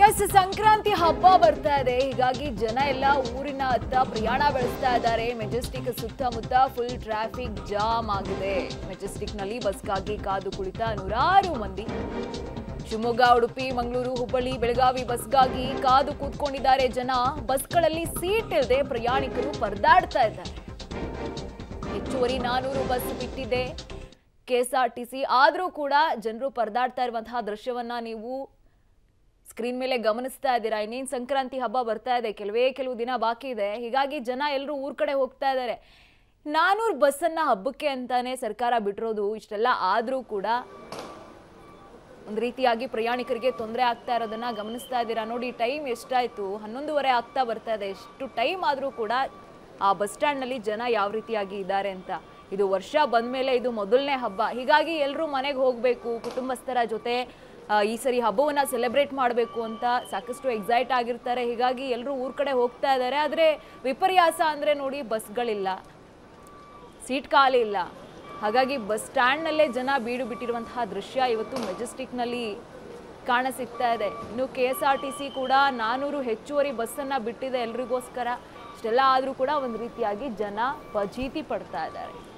S Sankranti ಹಬ್ಬ ಬರ್ತಾ ಇದೆ ಹೀಗಾಗಿ ಜನ ಎಲ್ಲ ಊರಿನ ಹತ್ತ ಪ್ರಯಾಣ ಬೆಳೆಸ್ತಾ ಇದ್ದಾರೆ ಮೆಜೆಸ್ಟಿಕ್ ಸುತ್ತಮುತ್ತ ಫುಲ್ ಟ್ರಾಫಿಕ್ ಜಾಮ್ ಆಗಿದೆ ಮೆಜೆಸ್ಟಿಕ್ ನಲ್ಲಿ ಬಸ್ಗಾಗಿ ಕಾದು ಕುಳಿತ ನೂರಾರು ಮಂದಿ ಶಿವಮೊಗ್ಗ ಉಡುಪಿ ಮಂಗಳೂರು ಹುಬ್ಬಳ್ಳಿ ಬೆಳಗಾವಿ ಬಸ್ಗಾಗಿ ಕಾದು ಕೂತ್ಕೊಂಡಿದ್ದಾರೆ ಜನ ಬಸ್ಗಳಲ್ಲಿ ಸೀಟ್ ಇಲ್ಲದೆ ಪ್ರಯಾಣಿಕರು ಪರದಾಡ್ತಾ ಇದ್ದಾರೆ ಹೆಚ್ಚುವರಿ ನಾನೂರು ಬಸ್ ಬಿಟ್ಟಿದೆ ಕೆಎಸ್ಆರ್ಟಿಸಿ ಆದರೂ ಕೂಡ ಜನರು ಪರದಾಡ್ತಾ ಇರುವಂತಹ ದೃಶ್ಯವನ್ನ ನೀವು ಸ್ಕ್ರೀನ್ ಮೇಲೆ ಗಮನಿಸ್ತಾ ಇದ್ದೀರಾ ಇನ್ನೇನು ಸಂಕ್ರಾಂತಿ ಹಬ್ಬ ಬರ್ತಾ ಇದೆ ಕೆಲವೇ ಕೆಲವು ದಿನ ಬಾಕಿ ಇದೆ ಹೀಗಾಗಿ ಜನ ಎಲ್ಲರೂ ಊರ್ ಕಡೆ ಹೋಗ್ತಾ ಇದ್ದಾರೆ ನಾನೂರು ಬಸ್ಸನ್ನ ಹಬ್ಬಕ್ಕೆ ಅಂತಾನೆ ಸರ್ಕಾರ ಬಿಟ್ಟಿರೋದು ಇಷ್ಟೆಲ್ಲ ಆದರೂ ಕೂಡ ಒಂದು ರೀತಿಯಾಗಿ ಪ್ರಯಾಣಿಕರಿಗೆ ತೊಂದರೆ ಆಗ್ತಾ ಇರೋದನ್ನ ಗಮನಿಸ್ತಾ ಇದ್ದೀರಾ ನೋಡಿ ಟೈಮ್ ಎಷ್ಟಾಯ್ತು ಹನ್ನೊಂದುವರೆ ಆಗ್ತಾ ಬರ್ತಾ ಇದೆ ಎಷ್ಟು ಟೈಮ್ ಆದರೂ ಕೂಡ ಆ ಬಸ್ ಸ್ಟ್ಯಾಂಡ್ನಲ್ಲಿ ಜನ ಯಾವ ರೀತಿಯಾಗಿ ಇದ್ದಾರೆ ಅಂತ ಇದು ವರ್ಷ ಬಂದ್ಮೇಲೆ ಇದು ಮೊದಲನೇ ಹಬ್ಬ ಹೀಗಾಗಿ ಎಲ್ಲರೂ ಮನೆಗೆ ಹೋಗಬೇಕು ಕುಟುಂಬಸ್ಥರ ಜೊತೆ ಆ, ಈ ಸರಿ ಹಬ್ಬವನ್ನ ಸೆಲೆಬ್ರೇಟ್ ಮಾಡಬೇಕು ಅಂತ ಸಾಕಷ್ಟು ಎಕ್ಸೈಟ್ ಆಗಿರ್ತಾರೆ ಹೀಗಾಗಿ ಎಲ್ಲರೂ ಊರ್ ಕಡೆ ಹೋಗ್ತಾ ಇದ್ದಾರೆ ಆದರೆ ವಿಪರ್ಯಾಸ ಅಂದರೆ ನೋಡಿ ಬಸ್ಗಳಿಲ್ಲ ಸೀಟ್ ಖಾಲಿ ಇಲ್ಲ ಹಾಗಾಗಿ ಬಸ್ ಸ್ಟ್ಯಾಂಡ್ನಲ್ಲೇ ಜನ ಬೀಡು ಬಿಟ್ಟಿರುವಂತಹ ದೃಶ್ಯ ಇವತ್ತು ಮೆಜೆಸ್ಟಿಕ್ನಲ್ಲಿ ಕಾಣ ಸಿಗ್ತಾ ಇದೆ ಇನ್ನು K S R T C ಕೂಡ ನಾನೂರು ಹೆಚ್ಚುವರಿ ಬಸ್ಸನ್ನು ಬಿಟ್ಟಿದೆ ಎಲ್ರಿಗೋಸ್ಕರ ಇಷ್ಟೆಲ್ಲ ಆದರೂ ಕೂಡ ಒಂದು ರೀತಿಯಾಗಿ ಜನ ಫಜೀತಿ ಪಡ್ತಾ ಇದ್ದಾರೆ